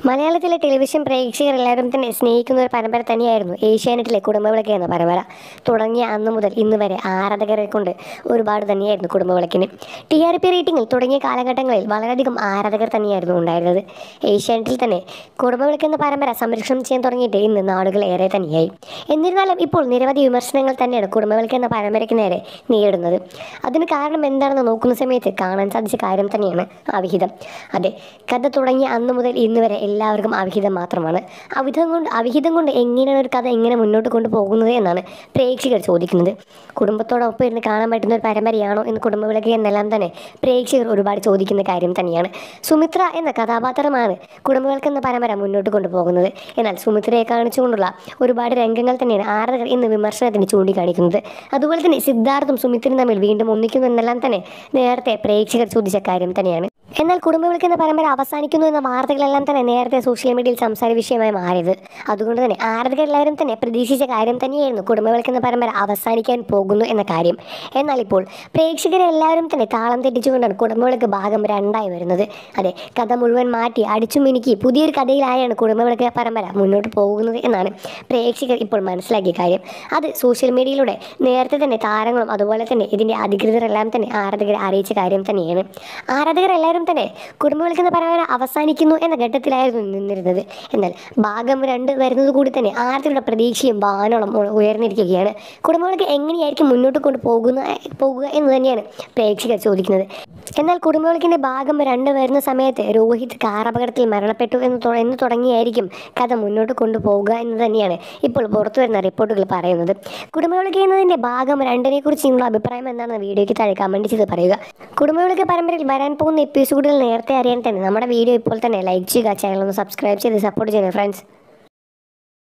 മലയാളത്തിലെ ടെലിവിഷൻ പ്രേക്ഷകർ എല്ലാവരും തന്നെ സ്നേഹിക്കുന്ന ഒരു പരമ്പര തന്നെയായിരുന്നു ഏഷ്യാനെറ്റിലെ കുടുംബവിളക്ക് എന്ന പരമ്പര തുടങ്ങിയ അന്ന് മുതൽ ഇന്ന് വരെ ആരാധകരെ കൊണ്ട് ഒരുപാട് തന്നെയായിരുന്നു കുടുംബവിളക്കിന് ടി ആർ പി റേറ്റിംഗിൽ തുടങ്ങിയ കാലഘട്ടങ്ങളിൽ വളരെയധികം ആരാധകർ തന്നെയായിരുന്നു ഉണ്ടായിരുന്നത് ഏഷ്യാനെറ്റിൽ തന്നെ കുടുംബവിളക്ക് എന്ന പരമ്പര സംരക്ഷണം ചെയ്യാൻ തുടങ്ങിയിട്ട് ഇന്ന് നാടുകൾ ഏറെ തന്നെയായി എന്നിരുന്നാലും ഇപ്പോൾ നിരവധി വിമർശനങ്ങൾ തന്നെയാണ് കുടുംബവിളക്ക് എന്ന പരമ്പരയ്ക്ക് നേരെ നേരിടുന്നത് അതിന് കാരണം എന്താണെന്ന് നോക്കുന്ന സമയത്ത് കാണാൻ സാധിച്ച കാര്യം തന്നെയാണ് അവിഹിതം അതെ കഥ തുടങ്ങിയ അന്ന് മുതൽ ഇന്ന് വരെ എല്ലാവർക്കും അവിഹിതം മാത്രമാണ് അവിഹിതം കൊണ്ട് അവിഹിതം കൊണ്ട് എങ്ങനെയാണ് ഒരു കഥ എങ്ങനെ മുന്നോട്ട് കൊണ്ടുപോകുന്നത് എന്നാണ് പ്രേക്ഷകർ ചോദിക്കുന്നത് കുടുംബത്തോടൊപ്പം ഇരുന്ന് കാണാൻ പറ്റുന്ന ഒരു പരമ്പരയാണോ എന്ന് കുടുംബവിളക്ക് എന്നെല്ലാം തന്നെ പ്രേക്ഷകർ ഒരുപാട് ചോദിക്കുന്ന കാര്യം തന്നെയാണ് സുമിത്ര എന്ന കഥാപാത്രമാണ് കുടുംബവിളക്ക് എന്ന പരമ്പര മുന്നോട്ട് കൊണ്ടുപോകുന്നത് എന്നാൽ സുമിത്രയെ കാണിച്ചുകൊണ്ടുള്ള ഒരുപാട് രംഗങ്ങൾ തന്നെയാണ് ആരാധകർ ഇന്ന് വിമർശനത്തിന് ചൂണ്ടിക്കാണിക്കുന്നത് അതുപോലെ തന്നെ സിദ്ധാർത്ഥും സുമിത്രയും തമ്മിൽ വീണ്ടും ഒന്നിക്കുന്നു എന്നെല്ലാം തന്നെ നേരത്തെ പ്രേക്ഷകർ ചോദിച്ച കാര്യം തന്നെയാണ് എന്നാൽ കുടുംബവിളക്ക് എന്ന പരമ്പര അവസാനിക്കുന്നു എന്ന വാർത്തകളെല്ലാം തന്നെ നേരത്തെ സോഷ്യൽ മീഡിയയിൽ സംസാര വിഷയമായി മാറിയത് അതുകൊണ്ട് തന്നെ ആരാധകരെല്ലാവരും തന്നെ പ്രതീക്ഷിച്ച കാര്യം തന്നെയായിരുന്നു കുടുംബവിളക്ക് എന്ന പരമ്പര അവസാനിക്കാൻ പോകുന്നു എന്ന കാര്യം എന്നാൽ ഇപ്പോൾ പ്രേക്ഷകരെ എല്ലാവരും തന്നെ താളം തെറ്റിച്ചുകൊണ്ടാണ് കുടുംബവിളക്ക് ഭാഗം രണ്ടായി വരുന്നത് അതെ കഥ മുഴുവൻ മാറ്റി അടിച്ചു മിനുക്കി പുതിയൊരു കഥയിലായാണ് കുടുംബവിളക്ക് പരമ്പര മുന്നോട്ട് പോകുന്നത് എന്നാണ് പ്രേക്ഷകർ ഇപ്പോൾ മനസ്സിലാക്കിയ കാര്യം അത് സോഷ്യൽ മീഡിയയിലൂടെ നേരത്തെ തന്നെ താരങ്ങളും അതുപോലെ തന്നെ ഇതിൻ്റെ അധികൃതരെല്ലാം തന്നെ ആരാധകരെ അറിയിച്ച കാര്യം തന്നെയാണ് ആരാധകരെല്ലാവരും തന്നെ കുടുംബവിളക്കുന്ന പരമ്പര അവസാനിക്കുന്നു എന്ന ഘട്ടത്തിലായിരുന്നു നിന്നിരുന്നത് എന്നാൽ ഭാഗം രണ്ട് വരുന്നത് കൂടി തന്നെ ആരാധകരുടെ പ്രതീക്ഷയും വാനോളം ഉ- ഉയർന്നിരിക്കുകയാണ് കുടുംബവിളക്ക് എങ്ങനെയായിരിക്കും മുന്നോട്ട് കൊണ്ട് പോകുന്ന പോകുക എന്ന് തന്നെയാണ് പ്രേക്ഷകർ ചോദിക്കുന്നത് എന്നാൽ കുടുംബവിളക്കിൻ്റെ ഭാഗം രണ്ട് വരുന്ന സമയത്ത് രോഹിത് കാർ അപകടത്തിൽ മരണപ്പെട്ടു എന്ന് തൊ- എന്ന് തുടങ്ങിയായിരിക്കും കഥ മുന്നോട്ട് കൊണ്ടുപോകുക എന്ന് തന്നെയാണ് ഇപ്പോൾ പുറത്തു വരുന്ന റിപ്പോർട്ടുകൾ പറയുന്നത് കുടുംബവിളക്ക് എന്നതിൻ്റെ ഭാഗം രണ്ടിനെ കുറിച്ച് നിങ്ങളുടെ അഭിപ്രായം എന്താണെന്ന് വീഡിയോയ്ക്ക് താഴെ കമൻറ്റ് ചെയ്ത് പറയുക കുടുംബവിളക്ക് പരമ്പരയിൽ വരാൻ പോകുന്ന എപ്പിസോഡുകൾ നേരത്തെ അറിയാൻ തന്നെ നമ്മുടെ വീഡിയോ ഇപ്പോൾ തന്നെ ലൈക്ക് ചെയ്യുക ചാനൽ ഒന്ന് സബ്സ്ക്രൈബ് ചെയ്ത് സപ്പോർട്ട് ചെയ്യുക ഫ്രണ്ട്സ്